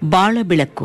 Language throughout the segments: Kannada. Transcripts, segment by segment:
ಬಾಳ ಬೆಳಕು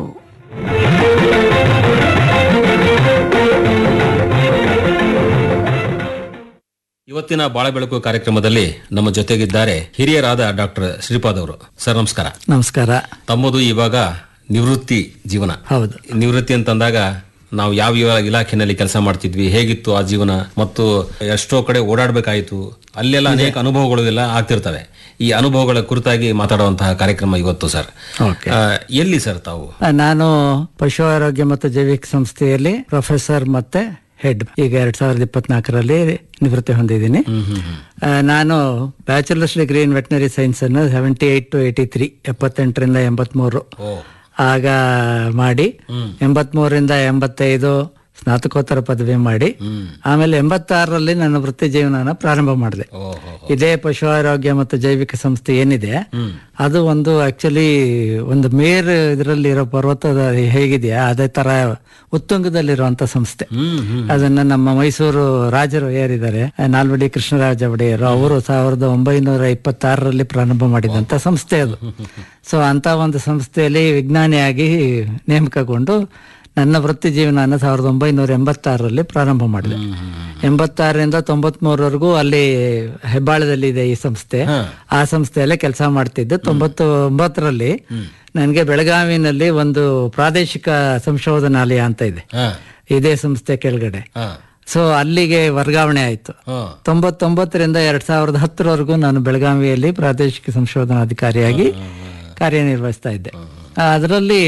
ಇವತ್ತಿನ ಬಾಳ ಬೆಳಕು ಕಾರ್ಯಕ್ರಮದಲ್ಲಿ ನಮ್ಮ ಜೊತೆಗಿದ್ದಾರೆ ಹಿರಿಯರಾದ ಡಾಕ್ಟರ್ ಶ್ರೀಪಾದ್ ಅವರು ಸರ್ ನಮಸ್ಕಾರ ನಮಸ್ಕಾರ ತಮ್ಮದು ಇವಾಗ ನಿವೃತ್ತಿ ಜೀವನ ಹೌದು ನಿವೃತ್ತಿ ಅಂತಂದಾಗ ನಾವು ಯಾವ ಯಾವ ಇಲಾಖೆನಲ್ಲಿ ಕೆಲಸ ಮಾಡ್ತಿದ್ವಿ ಹೇಗಿತ್ತು ಆ ಜೀವನ ಮತ್ತು ಎಷ್ಟೋ ಕಡೆ ಓಡಾಡಬೇಕಾಯಿತು ಅಲ್ಲೆಲ್ಲ ಅನೇಕ ಅನುಭವಗಳು ಎಲ್ಲ ಆಗ್ತಿರ್ತವೆ ಈ ಅನುಭವಗಳ ಕುರಿತಾಗಿ ಮಾತಾಡುವಂತಹ ಕಾರ್ಯಕ್ರಮ ಇವತ್ತು ಸರ್ ಓಕೆ ಆ, ಎಲ್ಲಿ ಸರ್ ತಾವು ನಾನು ಪಶು ಆರೋಗ್ಯ ಮತ್ತು ಜೈವಿಕ ಸಂಸ್ಥೆಯಲ್ಲಿ ಪ್ರೊಫೆಸರ್ ಮತ್ತೆ ಹೆಡ್ ಈಗ ಎರಡ್ ಸಾವಿರದ ಇಪ್ಪತ್ನಾಲ್ಕರಲ್ಲಿ ನಿವೃತ್ತಿ ಹೊಂದಿದ್ದೀನಿ ಆ, ನಾನು bachelors degree in veterinary science ಅನ್ನು seventy eight to eighty three ಎಪ್ಪತ್ತೆಂಟರಿಂದ ಎಂಬತ್ಮೂರು ಓ ಆಗ ಮಾಡಿ ಎಂಬತ್ಮೂರರಿಂದ ಎಂಬತ್ತೈದು ಸ್ನಾತಕೋತ್ತರ ಪದವಿ ಮಾಡಿ ಆಮೇಲೆ ಎಂಬತ್ತಾರರಲ್ಲಿ ನನ್ನ ವೃತ್ತಿ ಜೀವನನ ಪ್ರಾರಂಭ ಮಾಡಿದೆ ಓಹೋ ಇದೇ ಪಶು ಆರೋಗ್ಯ ಮತ್ತು ಜೈವಿಕ ಸಂಸ್ಥೆ ಏನಿದೆ ಅದು ಒಂದು ಆಕ್ಚುಲಿ ಒಂದು ಮೇರ್ ಇದರಲ್ಲಿ ಇರೋ ಪರ್ವತದ ಹೇಗಿದೆಯಾ ಅದೇ ತರ ಉತ್ತುಂಗದಲ್ಲಿರುವಂತ ಸಂಸ್ಥೆ ಹ್ಮ್ ಹ್ಮ್ ಅದನ್ನ ನಮ್ಮ ಮೈಸೂರು ರಾಜರು ಯಾರಿದ್ದಾರೆ ನಾಲ್ವಡಿ ಕೃಷ್ಣರಾಜ ಒಡೆಯರು ಅವರು ಸಾವಿರದ ಒಂಬೈನೂರ ಇಪ್ಪತ್ತಾರರಲ್ಲಿ ಪ್ರಾರಂಭ ಮಾಡಿದಂತ ಸಂಸ್ಥೆ ಅದು ಸೊ ಅಂತ ಒಂದು ಸಂಸ್ಥೆಯಲ್ಲಿ ವಿಜ್ಞಾನಿಯಾಗಿ ನೇಮಕಗೊಂಡು ನನ್ನ ವೃತ್ತಿ ಜೀವನ ಸಾವಿರದ ಒಂಬೈನೂರ ಎಂಬತ್ತಾರರಲ್ಲಿ ಪ್ರಾರಂಭ ಮಾಡಿದೆ ಎಂಬತ್ತಾರರಿಂದ ತೊಂಬತ್ಮೂರವರೆಗೂ ಅಲ್ಲಿ ಹೆಬ್ಬಾಳದಲ್ಲಿ ಇದೆ ಈ ಸಂಸ್ಥೆ ಆ ಸಂಸ್ಥೆಯಲ್ಲೇ ಕೆಲಸ ಮಾಡ್ತಿದ್ದೆ ತೊಂಬತ್ತು ಒಂಬತ್ತರಲ್ಲಿ ನನಗೆ ಬೆಳಗಾವಿನಲ್ಲಿ ಒಂದು ಪ್ರಾದೇಶಿಕ ಸಂಶೋಧನಾಲಯ ಅಂತ ಇದೆ ಹಾ ಇದೇ ಸಂಸ್ಥೆ ಕೆಳಗಡೆ ಹಾ ಸೊ ಅಲ್ಲಿಗೆ ವರ್ಗಾವಣೆ ಆಯ್ತು ಹಾ ತೊಂಬತ್ತೊಂಬತ್ತರಿಂದ ಎರಡ್ ಸಾವಿರದ ಹತ್ತರವರೆಗೂ ನಾನು ಬೆಳಗಾವಿಯಲ್ಲಿ ಪ್ರಾದೇಶಿಕ ಸಂಶೋಧನಾಧಿಕಾರಿಯಾಗಿ ಕಾರ್ಯನಿರ್ವಹಿಸ್ತಾ ಇದ್ದೆ ಅದರಲ್ಲಿ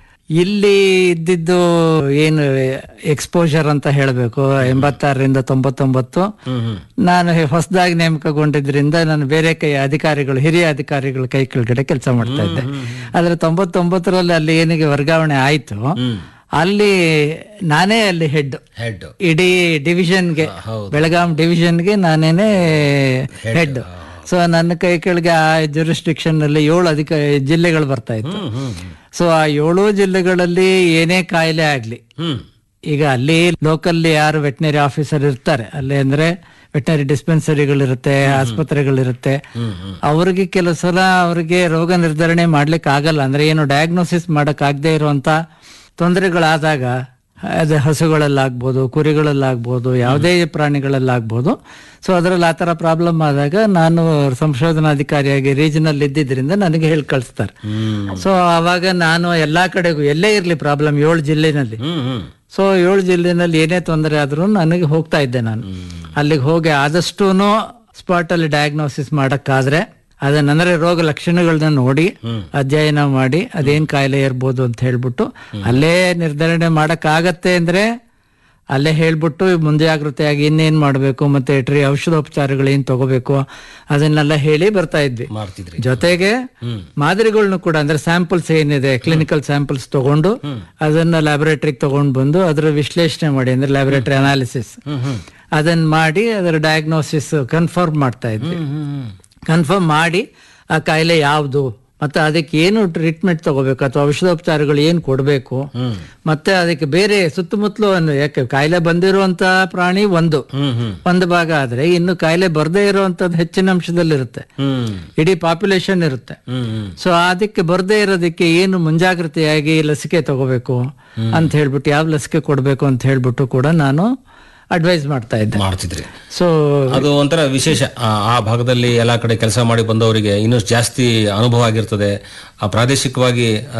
ಇಲ್ಲಿ ಇದ್ದಿದ್ದು ಏನು ಎಕ್ಸ್ಪೋಜರ್ ಅಂತ ಹೇಳಬೇಕು ಎಂಬತ್ತಾರರಿಂದ ತೊಂಬತ್ತೊಂಬತ್ತು ನಾನು ಹೊಸದಾಗಿ ನೇಮಕಗೊಂಡಿದ್ರಿಂದ ನಾನು ಬೇರೆ ಕೈ ಅಧಿಕಾರಿಗಳು ಹಿರಿಯ ಅಧಿಕಾರಿಗಳ ಕೈ ಕೆಳಗಡೆ ಕೆಲಸ ಮಾಡ್ತಾ ಇದ್ದೆ ಆದ್ರೆ ತೊಂಬತ್ತೊಂಬತ್ತರಲ್ಲಿ ಅಲ್ಲಿ ಏನಿಗೆ ವರ್ಗಾವಣೆ ಆಯ್ತು ಅಲ್ಲಿ ನಾನೇ ಅಲ್ಲಿ ಹೆಡ್ ಹೆಡ್ ಇಡೀ ಡಿವಿಷನ್ಗೆ ಬೆಳಗಾಂ ಡಿವಿಷನ್ಗೆ ನಾನೇನೆ ಹೆಡ್ ಸೊ ನನ್ನ ಕೈ ಕೆಳಗೆ ಆ ಜುರಿಸ್ಟಿಕ್ಷನ್ ನಲ್ಲಿ ಏಳು ಅಧಿಕ ಜಿಲ್ಲೆಗಳು ಬರ್ತಾ ಇತ್ತು ಸೊ ಆ ಏಳು ಜಿಲ್ಲೆಗಳಲ್ಲಿ ಏನೇ ಕಾಯಿಲೆ ಆಗ್ಲಿ ಹ್ಮ್ ಈಗ ಅಲ್ಲಿ ಲೋಕಲ್ ಯಾರು ವೆಟನರಿ ಆಫೀಸರ್ ಇರ್ತಾರೆ ಅಲ್ಲಿ ಅಂದ್ರೆ ವೆಟನರಿ ಡಿಸ್ಪೆನ್ಸರಿಗಳಿರುತ್ತೆ ಆಸ್ಪತ್ರೆಗಳಿರುತ್ತೆ ಅವ್ರಿಗೆ ಕೆಲವು ಸಲ ಅವ್ರಿಗೆ ರೋಗ ನಿರ್ಧರಣೆ ಮಾಡ್ಲಿಕ್ಕೆ ಆಗಲ್ಲ ಅಂದ್ರೆ ಏನು ಡಯಾಗ್ನೋಸಿಸ್ ಮಾಡಕ್ ಆಗದೆ ಇರುವಂತ ತೊಂದರೆಗಳಾದಾಗ ಅದು ಹಸುಗಳಲ್ಲಾಗ್ಬೋದು ಕುರಿಗಳಲ್ಲಾಗ್ಬೋದು ಯಾವುದೇ ಪ್ರಾಣಿಗಳಲ್ಲಾಗ್ಬೋದು ಸೊ ಅದರಲ್ಲಿ ಆ ಥರ ಪ್ರಾಬ್ಲಮ್ ಆದಾಗ ನಾನು ಸಂಶೋಧನಾಧಿಕಾರಿಯಾಗಿ ರೀಜನಲ್ ಇದ್ದಿದ್ರಿಂದ ನನಗೆ ಹೇಳಿ ಕಳಿಸ್ತಾರೆ ಸೊ ಅವಾಗ ನಾನು ಎಲ್ಲಾ ಕಡೆಗೂ ಎಲ್ಲೇ ಇರಲಿ ಪ್ರಾಬ್ಲಮ್ ಏಳು ಜಿಲ್ಲೆನಲ್ಲಿ ಹ್ಮ್ ಹ್ಮ್ ಸೊ ಏಳು ಜಿಲ್ಲೆನಲ್ಲಿ ಏನೇ ತೊಂದರೆ ಆದ್ರೂ ನನಗೆ ಹೋಗ್ತಾ ಇದ್ದೆ ನಾನು ಅಲ್ಲಿಗೆ ಹೋಗಿ ಆದಷ್ಟು ಸ್ಪಾಟ್ ಅಲ್ಲಿ ಡಯಾಗ್ನೋಸಿಸ್ ಮಾಡಕ್ಕಾದ್ರೆ ಅದನ್ನ ಅಂದ್ರೆ ರೋಗ ಲಕ್ಷಣಗಳನ್ನ ನೋಡಿ ಅಧ್ಯಯನ ಮಾಡಿ ಅದೇನ್ ಕಾಯಿಲೆ ಇರ್ಬೋದು ಅಂತ ಹೇಳ್ಬಿಟ್ಟು ಅಲ್ಲೇ ನಿರ್ಧರಣೆ ಮಾಡಕ್ ಆಗತ್ತೆ ಅಂದ್ರೆ ಅಲ್ಲೇ ಹೇಳ್ಬಿಟ್ಟು ಮುಂಜಾಗ್ರತೆಯಾಗಿ ಇನ್ನೇನ್ ಮಾಡ್ಬೇಕು ಮತ್ತೆ ಟ್ರೀ ಔಷಧೋಪಚಾರಗಳು ಏನ್ ತಗೋಬೇಕು ಅದನ್ನೆಲ್ಲ ಹೇಳಿ ಬರ್ತಾ ಇದ್ವಿ ಮಾಡ್ತಿದ್ರಿ ಜೊತೆಗೆ ಮಾದರಿಗಳನ್ನ ಕೂಡ ಅಂದ್ರೆ ಸ್ಯಾಂಪಲ್ಸ್ ಏನಿದೆ ಕ್ಲಿನಿಕಲ್ ಸ್ಯಾಂಪಲ್ಸ್ ತಗೊಂಡು ಅದನ್ನ ಲ್ಯಾಬೊರೇಟರಿಗೆ ತಗೊಂಡು ಬಂದು ಅದರ ವಿಶ್ಲೇಷಣೆ ಮಾಡಿ ಅಂದ್ರೆ ಲ್ಯಾಬೊರೇಟರಿ ಅನಾಲಿಸಿಸ್ ಅದನ್ನ ಮಾಡಿ ಅದರ ಡಯಾಗ್ನೋಸಿಸ್ ಕನ್ಫರ್ಮ್ ಮಾಡ್ತಾ ಇದ್ವಿ ಕನ್ಫರ್ಮ್ ಮಾಡಿ ಆ ಕಾಯಿಲೆ ಯಾವುದು ಮತ್ತೆ ಅದಕ್ಕೆ ಏನು ಟ್ರೀಟ್ಮೆಂಟ್ ತಗೋಬೇಕು ಅಥವಾ ಔಷಧೋಪಚಾರಗಳು ಏನು ಕೊಡಬೇಕು ಮತ್ತೆ ಅದಕ್ಕೆ ಬೇರೆ ಸುತ್ತಮುತ್ತಲು ಒಂದು ಯಾಕೆ ಕಾಯಿಲೆ ಬಂದಿರುವಂತ ಪ್ರಾಣಿ ಒಂದು ಒಂದು ಭಾಗ ಆದ್ರೆ ಇನ್ನು ಕಾಯಿಲೆ ಬರ್ದೇ ಇರುವಂತದ್ದು ಹೆಚ್ಚಿನ ಅಂಶದಲ್ಲಿರುತ್ತೆ ಹ್ಮ್ ಇಡೀ ಪಾಪ್ಯುಲೇಷನ್ ಇರುತ್ತೆ ಹ್ಮ್ ಹ್ಮ್ ಸೊ ಅದಕ್ಕೆ ಬರ್ದೇ ಇರೋದಕ್ಕೆ ಏನು ಮುಂಜಾಗ್ರತೆಯಾಗಿ ಲಸಿಕೆ ತಗೋಬೇಕು ಅಂತ ಹೇಳ್ಬಿಟ್ಟು ಯಾವ ಲಸಿಕೆ ಕೊಡಬೇಕು ಅಂತ ಹೇಳ್ಬಿಟ್ಟು ಕೂಡ ನಾನು ಅಡ್ವೈಸ್ ಮಾಡ್ತಾ ಇದ್ದೆ ಮಾಡ್ತಿದ್ರಿ ಸೊ ಅದು ಒಂಥರ ವಿಶೇಷ ಆ ಆ ಭಾಗದಲ್ಲಿ ಎಲ್ಲಾ ಕಡೆ ಕೆಲಸ ಮಾಡಿ ಬಂದವರಿಗೆ ಇನ್ನಷ್ಟು ಜಾಸ್ತಿ ಅನುಭವ ಆಗಿರ್ತದೆ ಆ ಪ್ರಾದೇಶಿಕವಾಗಿ